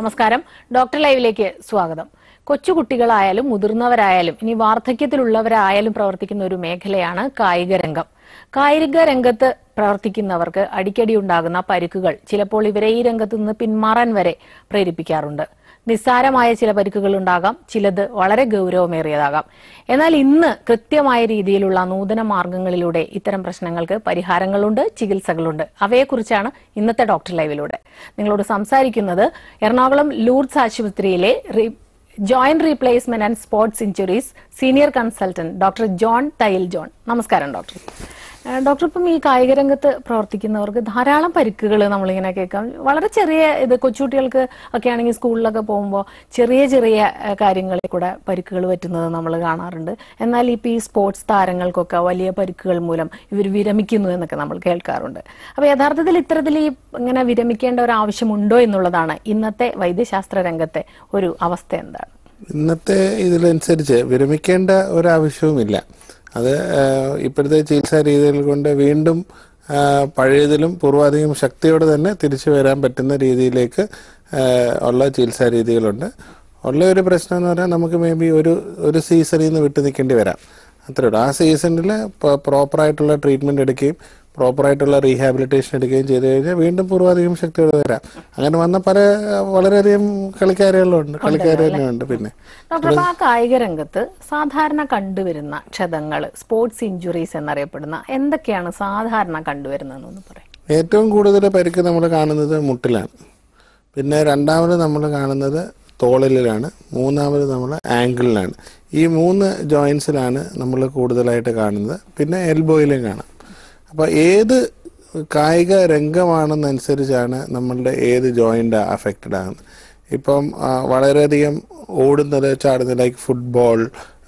നമസ്കാരം ഡോക്ടർ ലൈവിലേക്ക് സ്വാഗതം കൊച്ചുകുട്ടികളായാലും മുതിർന്നവരായാലും ഇനി വാർദ്ധക്യത്തിലുള്ളവരായാലും പ്രവർത്തിക്കുന്ന ഒരു മേഖലയാണ് കായിക രംഗം കായിക രംഗത്ത് പ്രവർത്തിക്കുന്നവർക്ക് അടിക്കടി ഉണ്ടാകുന്ന പരിക്കുകൾ ചിലപ്പോൾ ഇവരെ ഈ രംഗത്ത് നിന്ന് പിന്മാറാൻ വരെ പ്രേരിപ്പിക്കാറുണ്ട് നിസ്സാരമായ ചില പരിക്കുകൾ ഉണ്ടാകാം ചിലത് വളരെ ഗൗരവമേറിയതാകാം എന്നാൽ ഇന്ന് കൃത്യമായ രീതിയിലുള്ള നൂതന മാർഗങ്ങളിലൂടെ ഇത്തരം പ്രശ്നങ്ങൾക്ക് പരിഹാരങ്ങളുണ്ട് ചികിത്സകളുണ്ട് അവയെക്കുറിച്ചാണ് ഇന്നത്തെ ഡോക്ടർ ലൈവിലൂടെ നിങ്ങളോട് സംസാരിക്കുന്നത് എറണാകുളം ലൂർഡ്സ് ആശുപത്രിയിലെ റി- joint replacement and sports injuries senior consultant doctor John Thayyil John നമസ്കാരം ഡോക്ടർ ഏഹ് ഡോക്ടർ ഇപ്പം ഈ കായിക രംഗത്ത് പ്രവർത്തിക്കുന്നവർക്ക് ധാരാളം പരിക്കുകൾ നമ്മളിങ്ങനെ കേൾക്കാം വളരെ ചെറിയ ഇത് കൊച്ചുകുട്ടികൾക്ക് ഒക്കെ ആണെങ്കിൽ സ്കൂളിലൊക്കെ പോകുമ്പോൾ ചെറിയ ചെറിയ ഏഹ് കാര്യങ്ങളിൽ കൂടെ പരിക്കുകൾ പറ്റുന്നത് നമ്മൾ കാണാറുണ്ട് എന്നാൽ ഇപ്പം ഈ സ്പോർട്സ് താരങ്ങൾക്കൊക്കെ വലിയ പരിക്കുകൾ മൂലം ഇവർ വിരമിക്കുന്നു എന്നൊക്കെ നമ്മൾ കേൾക്കാറുണ്ട് അപ്പോൾ യഥാർത്ഥത്തിൽ ഇത്തരത്തിൽ ഈ ഇങ്ങനെ വിരമിക്കേണ്ട ഒരു ആവശ്യമുണ്ടോ എന്നുള്ളതാണ് ഇന്നത്തെ വൈദ്യശാസ്ത്ര രംഗത്തെ ഒരു അവസ്ഥ എന്താണ് ഇന്നത്തെ ഇതിലനുസരിച്ച് വിരമിക്കേണ്ട ഒരാവശ്യവുമില്ല അത് ആ, ഇപ്പോഴത്തെ ചികിത്സാ രീതികൾ കൊണ്ട് വീണ്ടും ആ, പഴയതിലും പൂർവാധികം ശക്തിയോടെ തന്നെ തിരിച്ചു വരാൻ പറ്റുന്ന രീതിയിലേക്ക് ആ, ഉള്ള ചികിത്സാ രീതികളുണ്ട് ഉള്ള ഒരു പ്രശ്നം എന്ന് പറഞ്ഞാൽ നമുക്ക് മേ ബി ഒരു ഒരു സീസണിൽ നിന്ന് വിട്ടു നിൽക്കേണ്ടി വരാം അത്രേ ഉള്ളൂ ആ സീസണിൽ പ്രോപ്പറായിട്ടുള്ള ട്രീറ്റ്മെന്റ് എടുക്കുകയും പ്രോപ്പറായിട്ടുള്ള റീഹാബിലിറ്റേഷൻ എടുക്കുകയും ചെയ്തു കഴിഞ്ഞാൽ വീണ്ടും പൂർവാധികം ശക്തിയോടെ വരാം അങ്ങനെ വന്ന പല വളരെയധികം കളിക്കാരുകളുണ്ട് കളിക്കാർ തന്നെയുണ്ട് പിന്നെ ഡോക്ടർ അപ്പൊ ആ കായിക രംഗത്ത് സാധാരണ കണ്ടുവരുന്ന ക്ഷതങ്ങൾ സ്പോർട്സ് ഇഞ്ചുറീസ് എന്നറിയപ്പെടുന്ന എന്തൊക്കെയാണ് സാധാരണ കണ്ടുവരുന്നതെന്നൊന്ന് പറയാം ഏറ്റവും കൂടുതൽ പരിക്ക് നമ്മൾ കാണുന്നത് മുട്ടിലാണ് പിന്നെ രണ്ടാമത് നമ്മൾ കാണുന്നത് തോളലിലാണ് മൂന്നാമത് നമ്മൾ ആംഗിളിലാണ് ഈ മൂന്ന് ജോയിൻസിലാണ് നമ്മൾ കൂടുതലായിട്ട് കാണുന്നത് പിന്നെ എൽബോയിലും കാണാം അപ്പോൾ ഏത് കായിക രംഗമാണെന്നനുസരിച്ചാണ് നമ്മളുടെ ഏത് ജോയിൻ്റ് അഫക്റ്റഡ് ആകുന്നത് ഇപ്പം ആ, വളരെയധികം ഓടുന്നത് ചാടുന്നത് ലൈക്ക് ഫുട്ബോൾ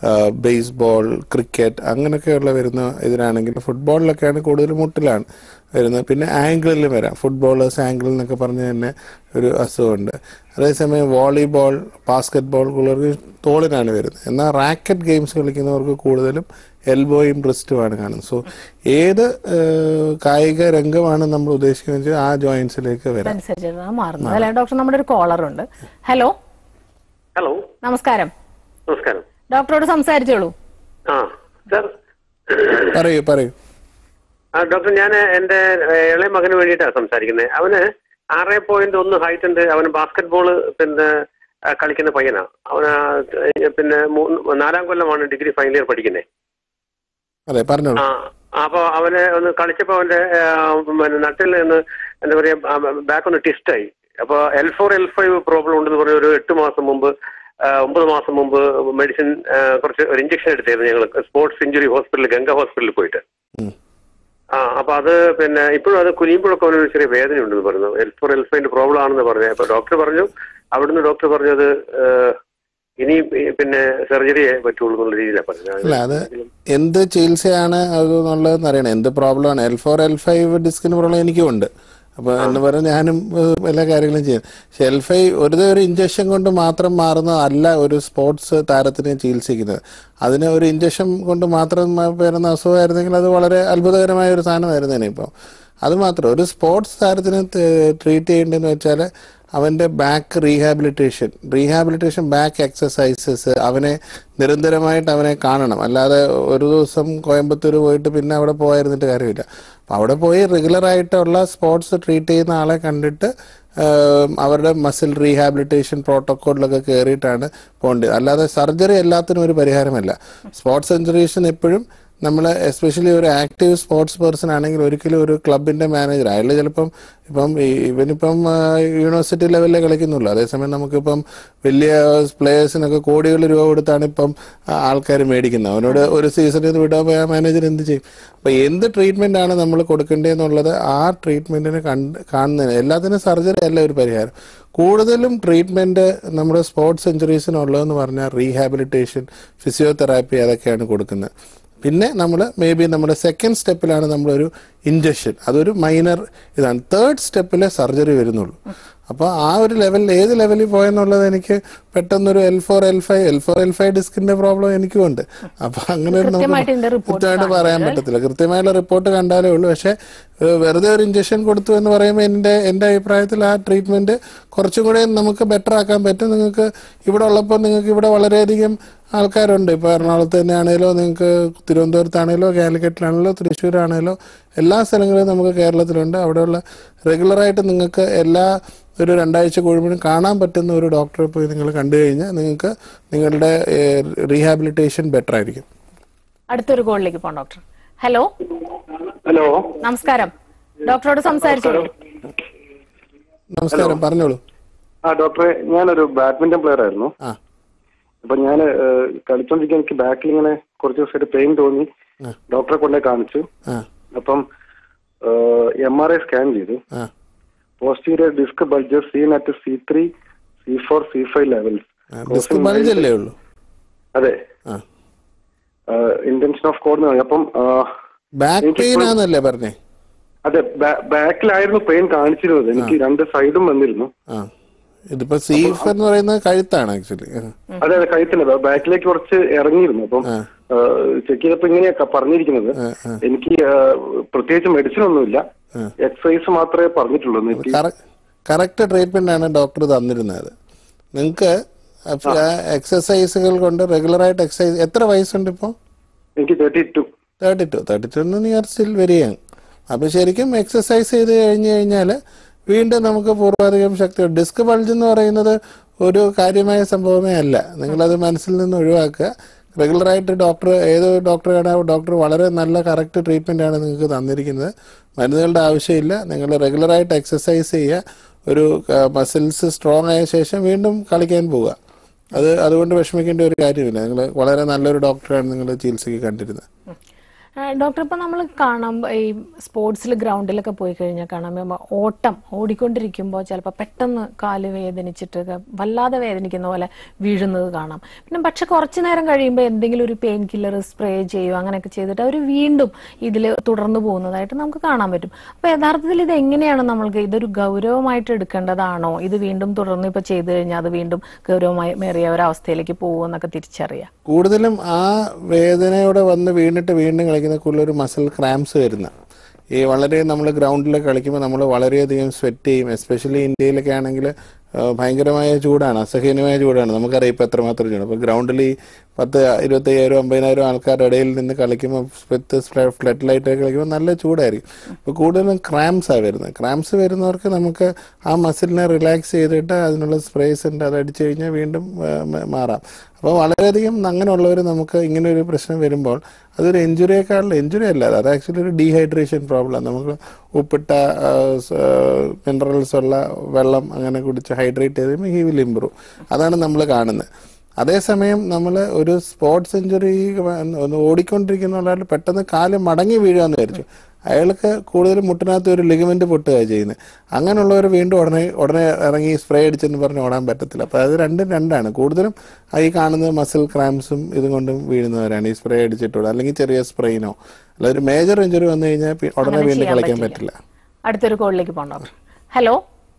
ബേസ്ബോൾ ക്രിക്കറ്റ് അങ്ങനെയൊക്കെയുള്ള വരുന്ന ഇതിലാണെങ്കിൽ ഫുട്ബോളിലൊക്കെയാണ് കൂടുതൽ മുട്ടിലാണ് വരുന്നത് പിന്നെ ആംഗിളിലും വരാം ഫുട്ബോളേഴ്സ് ആംഗിൾ എന്നൊക്കെ പറഞ്ഞ് തന്നെ ഒരു അസുഖമുണ്ട് അതേസമയം വോളിബോൾ ബാസ്കറ്റ് ബോൾ ഉള്ളവർക്ക് തോളിനാണ് വരുന്നത് എന്നാൽ റാക്കറ്റ് ഗെയിംസ് കളിക്കുന്നവർക്ക് കൂടുതലും എൽബോയും ബ്രിസ്റ്റുമാണ് കാണുന്നത് സോ ഏത് ഏഹ്, കായിക രംഗമാണ് നമ്മൾ ഉദ്ദേശിക്കുന്നത് വെച്ചാൽ ആ ജോയിന്റ്സിലേക്ക് വരാം അതനുസരിച്ചാണ് മാറുന്നത് അല്ലെ ഡോക്ടർ നമ്മുടെ ഒരു കോളർ ഉണ്ട് ഹലോ ഹലോ നമസ്കാരം നമസ്കാരം ഡോക്ടറോട് സംസാരിച്ചോളൂ ആ സാർ പറയൂ പറയൂ ആ ഡോക്ടർ ഞാൻ എൻ്റെ ഏഹ്, ഇളയ മകന് വേണ്ടിയിട്ടാണ് സംസാരിക്കുന്നത് അവന് ആറ് പോയിന്റ് ഒന്ന് ഹൈറ്റ് ഉണ്ട് അവന് ബാസ്കറ്റ് ബോൾ പിന്നെ ആ, കളിക്കുന്ന പയ്യനാ അവന് ആ, പിന്നെ മൂന്ന് നാലാം കൊല്ലമാണ് ഡിഗ്രി ഫൈനൽ ഇയർ പഠിക്കുന്നത് അതെ പറഞ്ഞോളൂ ആ അപ്പോൾ അവന് ഒന്ന് കളിച്ചപ്പോൾ അവന്റെ ആ, പിന്നെ നട്ടിൽ നിന്ന് എന്താ പറയാ ബാക്ക് ഒന്ന് ട്വിസ്റ്റായി അപ്പോൾ L four L five problem ഉണ്ടെന്ന് പറഞ്ഞ ഒരു എട്ട് മാസം മുമ്പ് ആ, ഒമ്പത് മാസം മുമ്പ് മെഡിസിൻ ആ, കുറച്ച് ഒരു ഇഞ്ചക്ഷൻ എടുത്തായിരുന്നു ഞങ്ങൾ സ്പോർട്സ് ഇഞ്ചുറി ഹോസ്പിറ്റലിൽ ഗംഗ ഹോസ്പിറ്റലിൽ പോയിട്ട് ഉം. ആ അപ്പൊ അത് പിന്നെ ഇപ്പോഴും അത് കുനിയുമ്പോഴൊക്കെ അവനൊരു ചെറിയ വേദന ഉണ്ടെന്ന് പറഞ്ഞു എൽ ഫോർ എൽ ഫൈവിന്റെ പ്രോബ്ലം ആണെന്ന് പറഞ്ഞു അപ്പൊ ഡോക്ടർ പറഞ്ഞു അവിടുന്ന് ഡോക്ടർ പറഞ്ഞത് ആ, ഇനി പിന്നെ സർജറിയെ പറ്റുള്ളൂ എന്നുള്ള രീതിയിലാണ് അല്ല അത് പറഞ്ഞത് എന്ത് ചികിത്സയാണ് അത് എന്നുള്ളതെന്ന് അറിയണം എന്ത് പ്രോബ്ലമാണ് എൽ ഫോർ എൽ ഫൈവ് ഡിസ്കിന് പ്രോബ്ലം എനിക്കും ഉണ്ട് അപ്പൊ എന്ന് പറഞ്ഞ് ഞാനും ഏഹ്, എല്ലാ കാര്യങ്ങളും ചെയ്യും പക്ഷെ എൽ ഫൈവ് ഒരു ഒരു ഇഞ്ചക്ഷൻ കൊണ്ട് മാത്രം മാറുന്നതല്ല ഒരു സ്പോർട്സ് താരത്തിനെ ചികിത്സിക്കുന്നത് അതിന് ഒരു ഇഞ്ചക്ഷൻ കൊണ്ട് മാത്രം മ- വരുന്ന അസുഖമായിരുന്നെങ്കിൽ അത് വളരെ അത്ഭുതകരമായ ഒരു സാധനമായിരുന്നേനെ ഇപ്പം അത് മാത്രം ഒരു സ്പോർട്സ് താരത്തിനെ ട്രീറ്റ് ചെയ്യേണ്ടതെന്ന് വെച്ചാൽ അവൻ്റെ back rehabilitation rehabilitation back exercises അവനെ നിരന്തരമായിട്ട് അവനെ കാണണം അല്ലാതെ ഒരു ദിവസം കോയമ്പത്തൂർ പോയിട്ട് പിന്നെ അവിടെ പോയിരുന്നിട്ട് കാര്യമില്ല അപ്പം അവിടെ പോയി റെഗുലറായിട്ടുള്ള സ്പോർട്സ് ട്രീറ്റ് ചെയ്യുന്ന ആളെ കണ്ടിട്ട് ആം, അവരുടെ മസിൽ റീഹാബിലിറ്റേഷൻ പ്രോട്ടോക്കോളിലൊക്കെ കയറിയിട്ടാണ് പോകേണ്ടത് അല്ലാതെ സർജറി എല്ലാത്തിനും ഒരു പരിഹാരമല്ല സ്പോർട്സ് ഇഞ്ചുറീഷൻ എപ്പോഴും നമ്മൾ എസ്പെഷ്യലി ഒരു ആക്റ്റീവ് സ്പോർട്സ് പേഴ്സൺ ആണെങ്കിൽ ഒരിക്കലും ഒരു ക്ലബിന്റെ മാനേജർ അയാൾ ചിലപ്പം ഇപ്പം ഈ- ഇവനിപ്പം ആ, യൂണിവേഴ്സിറ്റി ലെവലിലേ കളിക്കുന്നുള്ളൂ അതേസമയം നമുക്കിപ്പം വലിയ പ്ലേയേഴ്സിനൊക്കെ കോടികൾ രൂപ കൊടുത്താണ് ഇപ്പം ആൾക്കാർ മേടിക്കുന്നത് അവനോട് ഒരു സീസണിൽ നിന്ന് വിടാൻ പോയാൽ മാനേജർ എന്ത് ചെയ്യും അപ്പൊ എന്ത് ട്രീറ്റ്മെന്റ് ആണ് നമ്മൾ കൊടുക്കേണ്ടതെന്നുള്ളത് ആ ട്രീറ്റ്മെന്റിന് കണ്ട് കാണുന്നതിന് എല്ലാത്തിനും സർജറി അല്ല ഒരു പരിഹാരം കൂടുതലും ട്രീറ്റ്മെന്റ് നമ്മുടെ സ്പോർട്സ് ഇഞ്ചുറീസിനുള്ളതെന്ന് പറഞ്ഞാൽ റീഹാബിലിറ്റേഷൻ ഫിസിയോതെറാപ്പി അതൊക്കെയാണ് കൊടുക്കുന്നത് പിന്നെ നമ്മൾ മേ ബി നമ്മുടെ സെക്കൻഡ് സ്റ്റെപ്പിലാണ് നമ്മളൊരു ഇഞ്ചക്ഷൻ അതൊരു മൈനർ ഇതാണ് തേർഡ് സ്റ്റെപ്പിലെ സർജറി വരുന്നുള്ളൂ അപ്പോൾ ആ ഒരു ലെവലിൽ ഏത് ലെവലിൽ പോയെന്നുള്ളത് എനിക്ക് പെട്ടെന്നൊരു L four L five L four L five ഡിസ്കിന്റെ പ്രോബ്ലം എനിക്കും ഉണ്ട് അപ്പൊ അങ്ങനെ നമുക്ക് കൃത്യമായിട്ട് ഇതിന്റെ report കൃത്യമായിട്ട് പറയാൻ പറ്റത്തില്ല കൃത്യമായുള്ള റിപ്പോർട്ട് കണ്ടാലേ ഉള്ളൂ പക്ഷെ ഏഹ്, വെറുതെ ഒരു ഇഞ്ചക്ഷൻ കൊടുത്തു എന്ന് പറയുമ്പോൾ എൻ്റെ എൻ്റെ അഭിപ്രായത്തിൽ ആ ട്രീറ്റ്മെന്റ് കുറച്ചും കൂടെ നമുക്ക് ബെറ്റർ ആക്കാൻ പറ്റും നിങ്ങൾക്ക് ഇവിടെ ഉള്ളപ്പോൾ നിങ്ങൾക്ക് ഇവിടെ വളരെയധികം ആൾക്കാരുണ്ട് ഇപ്പോൾ എറണാകുളത്ത് തന്നെ ആണെങ്കിലോ നിങ്ങൾക്ക് തിരുവനന്തപുരത്താണേലോ കാലിക്കറ്റിലാണേലോ തൃശ്ശൂരാണേലോ എല്ലാ സ്ഥലങ്ങളിലും നമുക്ക് കേരളത്തിലുണ്ട് അവിടെയുള്ള റെഗുലറായിട്ട് നിങ്ങൾക്ക് എല്ലാ ഒരു രണ്ടാഴ്ച കൂടുമ്പോഴും കാണാൻ പറ്റുന്ന ഒരു ഡോക്ടറെ പോയി നിങ്ങൾ കണ്ടു കഴിഞ്ഞാൽ നിങ്ങൾക്ക് നിങ്ങളുടെ റീഹാബിലിറ്റേഷൻ ബെറ്റർ ആയിരിക്കും അടുത്തൊരു കോളിലേക്ക് പോകാം ഡോക്ടർ ഹലോ ഹലോ നമസ്കാരം ഡോക്ടറോട് സംസാരിച്ചോളൂ നമസ്കാരം പറഞ്ഞോളൂ ആ ഡോക്ടറെ ഞാനൊരു ബാഡ്മിന്റൺ പ്ലെയർ ആയിരുന്നു ആ അപ്പൊ ഞാൻ കളിച്ചോണ്ടിരിക്കാൻ എനിക്ക് ബാക്കിൽ ഇങ്ങനെ കുറച്ച് ദിവസമായിട്ട് പെയിൻ തോന്നി ആ. ഡോക്ടറെ കൊണ്ടേ കാണിച്ചു ആ അപ്പം എം ആർ ഐ സ്കാൻ ചെയ്തു ആ posterior disc bulges seen at C three C four C five levels disc ബൾജല്ലേ ഉള്ളൂ അതെ ആ ഇന്റൻഷൻ ഓഫ് കോഡ് അപ്പം ആ, ബാക്ക് പെയിൻ ആണെന്നല്ലേ പറഞ്ഞേ അതെ ബാക്കിലായിരുന്നു പെയിൻ കാണിച്ചിരുന്നത് എനിക്ക് രണ്ട് സൈഡും വന്നിരുന്നു ആ ഇതിപ്പോ സീഫ് എന്ന് പറയുന്നത് കഴുത്താണ് ആക്ച്വലി അതെ അതെ കഴുത്തിന് ബാക്കിലേക്ക് കുറച്ച് ഇറങ്ങിയിരുന്നു അപ്പം ആ. ചെക്ക് ചെയ്തപ്പോ ഇങ്ങനെയാ പറഞ്ഞിരിക്കുന്നത് ആ, ആ. എനിക്ക് ആ, പ്രത്യേകിച്ച് മെഡിസിൻ ഒന്നുമില്ല എക്സസൈസ് മാത്രമേ പറഞ്ഞിട്ടുള്ളൂ എനിക്ക് കറക്റ്റ് ട്രീറ്റ്മെന്റ് ആണ് ഡോക്ടർ തന്നിരുന്നത് നിങ്ങൾക്ക് എക്സസൈസുകൾ കൊണ്ട് റെഗുലറായിട്ട് എക്സസൈസ് എത്ര വയസ്സുണ്ട് ഇപ്പോൾ എനിക്ക് thirty two thirty two thirty two near still very young അപ്പൊ ശരിക്കും എക്സസൈസ് ചെയ്ത് കഴിഞ്ഞു കഴിഞ്ഞാൽ വീണ്ടും നമുക്ക് പൂർവാധികം ശക്തി ഡിസ്ക് ബൾജ് എന്ന് പറയുന്നത് ഒരു കാര്യമായ സംഭവമേ അല്ല നിങ്ങളത് മനസ്സിൽ നിന്ന് ഒഴിവാക്കുക റെഗുലറായിട്ട് ഡോക്ടർ ഏത് ഡോക്ടറെ കാണാൻ ഡോക്ടർ വളരെ നല്ല കറക്റ്റ് ട്രീറ്റ്മെന്റ് ആണ് നിങ്ങൾക്ക് തന്നിരിക്കുന്നത് മരുന്നുകളുടെ ആവശ്യമില്ല നിങ്ങൾ റെഗുലറായിട്ട് എക്സസൈസ് ചെയ്യുക ഒരു മസിൽസ് സ്ട്രോങ് ആയ ശേഷം വീണ്ടും കളിക്കാൻ പോവുക അത് അതുകൊണ്ട് വിഷമിക്കേണ്ട ഒരു കാര്യമില്ല നിങ്ങൾ വളരെ നല്ലൊരു ഡോക്ടറാണ് നിങ്ങൾ ചികിത്സയ്ക്ക് കണ്ടിരുന്നത് ആ, ഡോക്ടർ ഇപ്പൊ നമ്മൾ കാണാം ഈ സ്പോർട്സിൽ ഗ്രൗണ്ടിലൊക്കെ പോയി കഴിഞ്ഞാൽ കാണാം ഇപ്പൊ ഓട്ടം ഓടിക്കൊണ്ടിരിക്കുമ്പോൾ ചിലപ്പോൾ പെട്ടെന്ന് കാല് വേദനിച്ചിട്ട് ക- വല്ലാതെ വേദനിക്കുന്ന പോലെ വീഴുന്നത് കാണാം പിന്നെ പക്ഷെ കുറച്ചു നേരം കഴിയുമ്പോൾ എന്തെങ്കിലും ഒരു പെയിൻ കില്ലർ സ്പ്രേ ചെയ്യുക അങ്ങനെയൊക്കെ ചെയ്തിട്ട് അവർ വീണ്ടും ഇതിൽ തുടർന്ന് പോകുന്നതായിട്ട് നമുക്ക് കാണാൻ പറ്റും അപ്പൊ യഥാർത്ഥത്തിൽ ഇത് എങ്ങനെയാണ് നമ്മൾക്ക് ഇതൊരു ഗൗരവമായിട്ട് എടുക്കേണ്ടതാണോ ഇത് വീണ്ടും തുടർന്ന് ഇപ്പൊ ചെയ്തു കഴിഞ്ഞാൽ അത് വീണ്ടും ഗൗരവമായി മേറിയ ഒരവസ്ഥയിലേക്ക് പോകുമെന്നൊക്കെ തിരിച്ചറിയാം കൂടുതലും ആ വേദനയോടെ വന്ന് വീണിട്ട് വീണ്ടും കളിക്കുന്ന കൂടുതൽ ഒരു മസിൽ ക്രാംസ് വരുന്ന ഈ വളരെ നമ്മൾ ഗ്രൗണ്ടിലൊക്കെ കളിക്കുമ്പോൾ നമ്മൾ വളരെയധികം സ്വെറ്റ് ചെയ്യും എസ്പെഷ്യലി ഇന്ത്യയിലൊക്കെ ആണെങ്കിൽ ഭയങ്കരമായ ചൂടാണ് അസഹനീയമായ ചൂടാണ് നമുക്കറിയാം ഇപ്പം എത്രമാത്രം ചൂട് അപ്പോൾ ഗ്രൗണ്ടിൽ ഈ പത്ത് ഇരുപത്തയ്യായിരം അമ്പതിനായിരം ആൾക്കാരുടെ ഇടയിൽ നിന്ന് കളിക്കുമ്പോൾ വിത്ത് ഫ്ലഡ് ലൈറ്റ് കളിക്കുമ്പോൾ നല്ല ചൂടായിരിക്കും അപ്പോൾ കൂടുതലും ക്രാംസ് ആണ് വരുന്നത് ക്രാംസ് വരുന്നവർക്ക് നമുക്ക് ആ മസിലിനെ റിലാക്സ് ചെയ്തിട്ട് അതിനുള്ള സ്പ്രേസ് ഉണ്ട് അത് അടിച്ചു കഴിഞ്ഞാൽ വീണ്ടും ആ, മ- മാറാം അപ്പോൾ വളരെയധികം അങ്ങനെയുള്ളവർ നമുക്ക് ഇങ്ങനെ ഒരു പ്രശ്നം വരുമ്പോൾ അതൊരു എഞ്ചുറിയേക്കാളുള്ള എഞ്ചുറി അല്ല അത് ആക്ച്വലി ഒരു ഡീഹൈഡ്രേഷൻ പ്രോബ്ലം നമുക്ക് ഉപ്പിട്ട മിനറൽസ് ഉള്ള വെള്ളം അങ്ങനെ കുടിച്ച് ഹൈഡ്രേറ്റ് ചെയ്ത് കഴിയുമ്പോൾ ഹി വിൽ ഇമ്പ്രൂവ് അതാണ് നമ്മൾ കാണുന്നത് അതേസമയം നമ്മൾ ഒരു സ്പോർട്സ് ഇഞ്ചുറി ഒന്ന് ഓടിക്കൊണ്ടിരിക്കുന്ന ഒരാൾ പെട്ടെന്ന് കാല് മടങ്ങി വീഴുകയെന്ന് വിചാരിച്ചു അയാൾക്ക് കൂടുതൽ മുട്ടിനകത്ത് ഒരു ലിഗമെന്റ് പൊട്ടുക ചെയ്യുന്നത് അങ്ങനെയുള്ളവർ വീണ്ടും ഉടനെ ഉടനെ ഇറങ്ങി സ്പ്രേ അടിച്ചെന്ന് പറഞ്ഞ് ഓടാൻ പറ്റത്തില്ല അപ്പോൾ അത് രണ്ടും രണ്ടാണ് കൂടുതലും ആ ഈ കാണുന്ന മസിൽ ക്രാംസും ഇതും കൊണ്ടും വീഴുന്നവരാണ് ഈ സ്പ്രേ അടിച്ചിട്ടുള്ള അല്ലെങ്കിൽ ചെറിയ സ്പ്രെയിനോ അല്ല ഒരു മേജർ ഇഞ്ചുറി വന്നു കഴിഞ്ഞാൽ പി- ഉടനെ അങ്ങനെ വീണ്ടും ചെയ്യാൻ കളിക്കാൻ പറ്റില്ല. പറ്റില്ല അടുത്തൊരു കോളിലേക്ക് പോകാം ഡോക്ടർ ഹലോ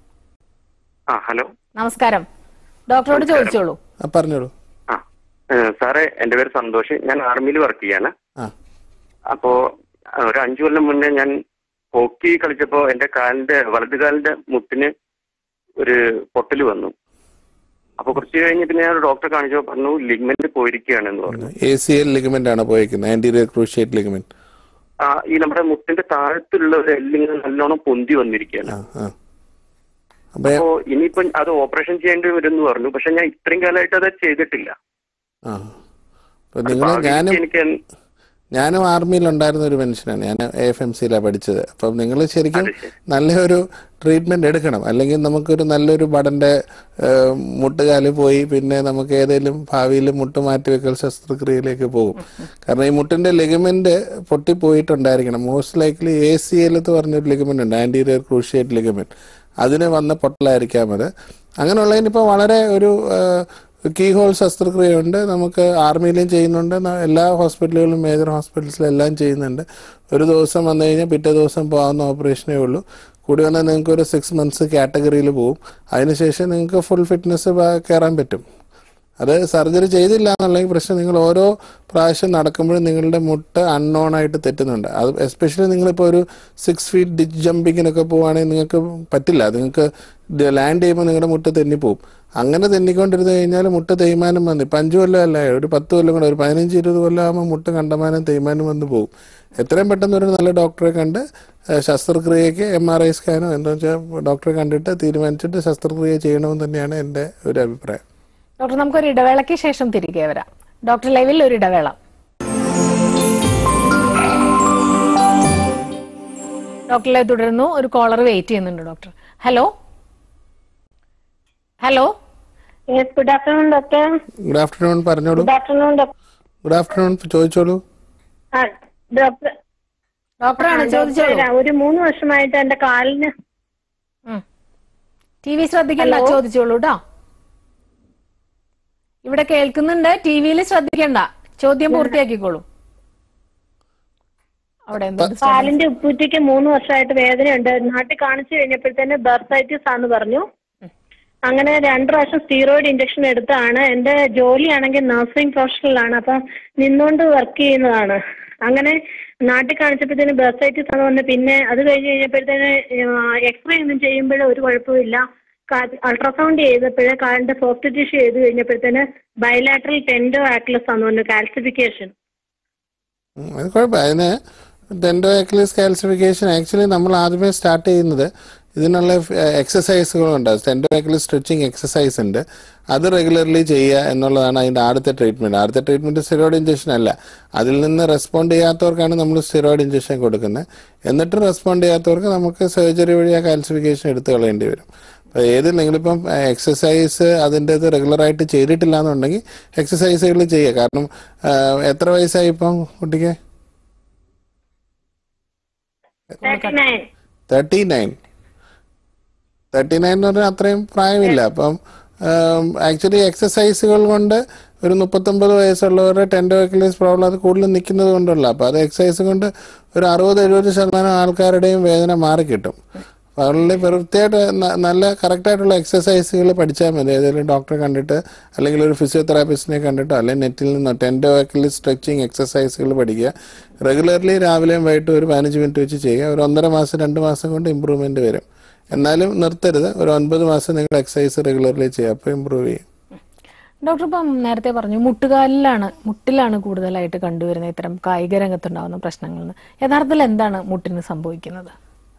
ആ ഹലോ നമസ്കാരം ഡോക്ടറോട് ചോദിച്ചോളൂ ആ പറഞ്ഞോളൂ ആ ഏ, സാറേ എന്റെ പേര് സന്തോഷ് ഞാൻ ആർമിയിൽ വർക്ക് ചെയ്യാണ് ആ അപ്പോ ആ, ഒരു അഞ്ചു കൊല്ലം മുന്നേ ഞാൻ ഹോക്കി കളിച്ചപ്പോ എന്റെ കാലിന്റെ വലത് കാലിന്റെ മുട്ടിന് ഒരു പൊട്ടൽ വന്നു അപ്പൊ കുറച്ച് കഴിഞ്ഞ് പിന്നെ ഞാൻ ഒരു ഡോക്ടറെ കാണിച്ചപ്പോൾ പറഞ്ഞു ലിഗ്മെന്റ് പോയിരിക്കുകയാണെന്ന് പറഞ്ഞു എ സി എൽ ലിഗമെന്റ് ആണ് പോയേക്കുന്നത് ആന്റീരിയർ ക്രൂഷിയേറ്റ് ലിഗമെന്റ് ആ ഈ നമ്മുടെ മുട്ടിന്റെ താഴത്തുള്ള ഒരു എല്ലിങ്ങനെ നല്ലോണം പൊന്തി വന്നിരിക്കുകയാണ് ആ ആ അപ്പൊ അപ്പോ ഇനിയിപ്പം അത് ഓപ്പറേഷൻ ചെയ്യേണ്ടി വരും എന്ന് പറഞ്ഞു പക്ഷെ ഞാൻ ഇത്രയും കാലമായിട്ട് അത് ചെയ്തിട്ടില്ല ആ അപ്പൊ നിങ്ങൾ ഭാവിയിലേക്ക് ഞാനും എനിക്ക് എൻ- ഞാനും ആർമിയിൽ ഉണ്ടായിരുന്ന ഒരു മനുഷ്യനാണ് ഞാൻ എ എഫ് എം സിയിലാണ് പഠിച്ചത് അപ്പം നിങ്ങൾ ശരിക്കും നല്ലൊരു ട്രീറ്റ്മെന്റ് എടുക്കണം അല്ലെങ്കിൽ നമുക്കൊരു നല്ലൊരു ബടന്റെ ഏഹ്, മുട്ടുകാല് പോയി പിന്നെ നമുക്ക് ഏതെങ്കിലും ഭാവിയിൽ മുട്ട് മാറ്റിവെക്കൽ ശസ്ത്രക്രിയയിലേക്ക് പോകും കാരണം ഈ മുട്ടിന്റെ ലിഗമെന്റ് പൊട്ടിപ്പോയിട്ടുണ്ടായിരിക്കണം most likely A C L എന്ന് പറഞ്ഞൊരു ലിഗമെന്റ് ഉണ്ട് ആന്റീരിയർ ക്രൂഷിയേറ്റ് ലിഗമെന്റ് അതിന് വന്ന പൊട്ടലായിരിക്കാം അത് അങ്ങനെയുള്ളതിന് ഇപ്പോൾ വളരെ ഒരു കീ ഹോൾ ശസ്ത്രക്രിയയുണ്ട് നമുക്ക് ആർമിയിലും ചെയ്യുന്നുണ്ട് ന- എല്ലാ ഹോസ്പിറ്റലുകളിലും മേജർ ഹോസ്പിറ്റൽസിലും എല്ലാം ചെയ്യുന്നുണ്ട് ഒരു ദിവസം വന്നു കഴിഞ്ഞാൽ പിറ്റേ ദിവസം പോകാവുന്ന ഓപ്പറേഷനേ ഉള്ളൂ കൂടി വന്നാൽ നിങ്ങൾക്ക് ഒരു സിക്സ് മന്ത്സ് കാറ്റഗറിയിൽ പോകും അതിനുശേഷം നിങ്ങൾക്ക് ഫുൾ ഫിറ്റ്നസ് കയറാൻ പറ്റും അത് സർജറി ചെയ്തില്ല എന്നുള്ള പ്രശ്നം നിങ്ങൾ ഓരോ പ്രാവശ്യം നടക്കുമ്പോഴും നിങ്ങളുടെ മുട്ട അൺനോൺ ആയിട്ട് തെറ്റുന്നുണ്ട് അത് എസ്പെഷ്യലി നിങ്ങളിപ്പോൾ ഒരു സിക്സ് ഫീറ്റ് ഡിച്ച് ജമ്പിങ്ങിനൊക്കെ പോവുകയാണെങ്കിൽ നിങ്ങൾക്ക് പറ്റില്ല നിങ്ങൾക്ക് ലാൻഡ് ചെയ്യുമ്പോൾ നിങ്ങളുടെ മുട്ട തെന്നിപ്പോവും അങ്ങനെ തെന്നിക്കൊണ്ടിരുന്ന് കഴിഞ്ഞാൽ മുട്ട തേയ്മാനം വന്ന് ഇപ്പം അഞ്ച് കൊല്ലം അല്ല ഒരു പത്ത് കൊല്ലം കൂടെ ഒരു പതിനഞ്ച് ഇരുപത് കൊല്ലം ആകുമ്പോൾ മുട്ട കണ്ടമാനം തേയ്മാനം വന്ന് പോകും എത്രയും പെട്ടെന്ന് ഒരു നല്ല ഡോക്ടറെ കണ്ട് ഏഹ്, ശസ്ത്രക്രിയയ്ക്ക് എം ആർ ഐ സ്കാനോ എന്താ വെച്ചാൽ ഡോക്ടറെ കണ്ടിട്ട് തീരുമാനിച്ചിട്ട് ശസ്ത്രക്രിയ ചെയ്യണമെന്ന് തന്നെയാണ് എൻ്റെ ഒരു അഭിപ്രായം ഡോക്ടർ നമുക്കൊരു ഇടവേളയ്ക്ക് ശേഷം തിരികെ വരാം ഡോക്ടർ ലൈവിൽ ഒരു ഇടവേള ഡോക്ടർ ലൈവ് തുടരുന്നു ഒരു കോളർ വെയിറ്റ് ചെയ്യുന്നുണ്ട് doctor hello hello yes good afternoon doctor good afternoon പറഞ്ഞോളൂ good afternoon doctor good afternoon ചോദിച്ചോളൂ ആ ഡോക്ടർ ഡോക്ടറാണ് ചോദിച്ചോളൂ ഡോക്ടർ, ഒരു മൂന്ന് വർഷമായിട്ട് എന്റെ കാലിന് ടി വി ശ്രദ്ധിക്കണ്ട ചോദിച്ചോളൂ കേട്ടോ ഇവിടെ കേൾക്കുന്നുണ്ട് ടി വിയിൽ ശ്രദ്ധിക്കണ്ട ചോദ്യം പൂർത്തിയാക്കിക്കോളൂ അവിടെ എന്തോ disturbance? കാലിന്റെ ഉപ്പൂറ്റിക്ക് മൂന്ന് വർഷമായിട്ട് വേദനയുണ്ട് നാട്ടിൽ കാണിച്ചു കഴിഞ്ഞപ്പോഴത്തേന് ബർസൈറ്റിസ് ആന്ന് പറഞ്ഞു അങ്ങനെ രണ്ടു പ്രാവശ്യം സ്റ്റീറോയിഡ് ഇഞ്ചക്ഷൻ എടുത്താണ് എന്റെ ജോലിയാണെങ്കിൽ നഴ്സിംഗ് പ്രൊഫഷണലാണ് അപ്പൊ നിന്നുകൊണ്ട് വർക്ക് ചെയ്യുന്നതാണ് അങ്ങനെ നാട്ടിൽ കാണിച്ചപ്പോഴത്തേന് ബർസൈറ്റിസ് ആണെന്ന് പറഞ്ഞു പിന്നെ അത് കഴിഞ്ഞ് കഴിഞ്ഞപ്പോഴത്തേന് എക്സ്റേ ഒന്നും ചെയ്യുമ്പോഴും ഒരു കുഴപ്പമില്ല അൾട്രാസൗണ്ട് ചെയ്തപ്പോഴേ കാലിന്റെ സോഫ്റ്റ് ടിഷ്യൂ ചെയ്ത് കഴിഞ്ഞപ്പോഴത്തേന് ബയലാട്രൽ ടെൻഡോ ആക്ലസ് ആണെന്ന് പറഞ്ഞു കാൽസിഫിക്കേഷൻ ഉം, അത് കുഴപ്പമില്ല അതിന് ടെൻഡോ ആക്ലിസ് കാൽസിഫിക്കേഷൻ ആക്ച്വലി നമ്മൾ ആദ്യമേ സ്റ്റാർട്ട് ചെയ്യുന്നത് ഇതിനുള്ള എക്സസൈസുകളുണ്ട് ടെൻഡോ ആക്ലിസ് സ്ട്രെച്ചിങ് എക്സസൈസ് ഉണ്ട് അത് റെഗുലർലി ചെയ്യുക എന്നുള്ളതാണ് അതിൻ്റെ ആദ്യത്തെ ട്രീറ്റ്മെൻറ്റ് ആദ്യത്തെ ട്രീറ്റ്മെൻറ്റ് സ്റ്റിറോയിഡ് ഇഞ്ചക്ഷൻ അല്ല അതിൽ നിന്ന് റെസ്പോണ്ട് ചെയ്യാത്തവർക്കാണ് നമ്മൾ സ്റ്റിറോയിഡ് ഇഞ്ചക്ഷൻ കൊടുക്കുന്നത് എന്നിട്ട് റെസ്പോണ്ട് ചെയ്യാത്തവർക്ക് നമുക്ക് സർജറി വഴി ആ കാൽസിഫിക്കേഷൻ എടുത്ത് കളയേണ്ടി വരും അപ്പോൾ ഏത് നിങ്ങളിപ്പം എക്സസൈസ് അതിൻ്റെ ഇത് റെഗുലറായിട്ട് ചെയ്തിട്ടില്ല എന്നുണ്ടെങ്കിൽ എക്സസൈസുകൾ ചെയ്യുക കാരണം ആ, എത്ര വയസ്സായി ഇപ്പം കുട്ടിക്ക് thirty nine thirty nine thirty nine എന്ന് പറഞ്ഞാൽ അത്രയും പ്രായമില്ല അപ്പം ആക്ച്വലി എക്സസൈസുകൾ കൊണ്ട് ഒരു മുപ്പത്തൊമ്പത് വയസ്സുള്ളവരുടെ ടെൻഡോക്കിലീസ് പ്രോബ്ലം അത് കൂടുതൽ നിൽക്കുന്നത് കൊണ്ടുള്ള അപ്പോൾ അത് എക്സസൈസ് കൊണ്ട് ഒരു അറുപത് എഴുപത് ശതമാനം ആൾക്കാരുടെയും വേദന മാറിക്കിട്ടും അപ്പോൾ അതുകൊണ്ട് വൃത്തിയായിട്ട് ന- നല്ല കറക്റ്റായിട്ടുള്ള എക്സസൈസുകൾ പഠിച്ചാൽ മതി ഏതെങ്കിലും ഡോക്ടറെ കണ്ടിട്ട് അല്ലെങ്കിൽ ഒരു ഫിസിയോതെറാപ്പിസ്റ്റിനെ കണ്ടിട്ടോ അല്ലെങ്കിൽ നെറ്റിൽ നിന്നോ ടെൻഡോ അക്കിലി സ്ട്രെച്ചിങ് എക്സസൈസുകൾ പഠിക്കുക റെഗുലർലി രാവിലെയും വൈകിട്ടും ഒരു പതിനഞ്ച് മിനിറ്റ് വെച്ച് ചെയ്യുക ഒരു ഒന്നര മാസം രണ്ട് മാസം കൊണ്ട് ഇമ്പ്രൂവ്മെന്റ് വരും എന്നാലും നിർത്തരുത് ഒരു ഒൻപത് മാസം നിങ്ങൾ എക്സസൈസ് റെഗുലർലി ചെയ്യുക അപ്പോൾ ഇമ്പ്രൂവ് ചെയ്യും ഡോക്ടർ ഇപ്പം നേരത്തെ പറഞ്ഞു മുട്ടുകാലിലാണ് മുട്ടിലാണ് കൂടുതലായിട്ട് കണ്ടുവരുന്ന ഇത്തരം കായിക രംഗത്തുണ്ടാകുന്ന പ്രശ്നങ്ങൾ എന്ന്. യഥാർത്ഥത്തിൽ എന്താണ് മുട്ടിന് സംഭവിക്കുന്നത്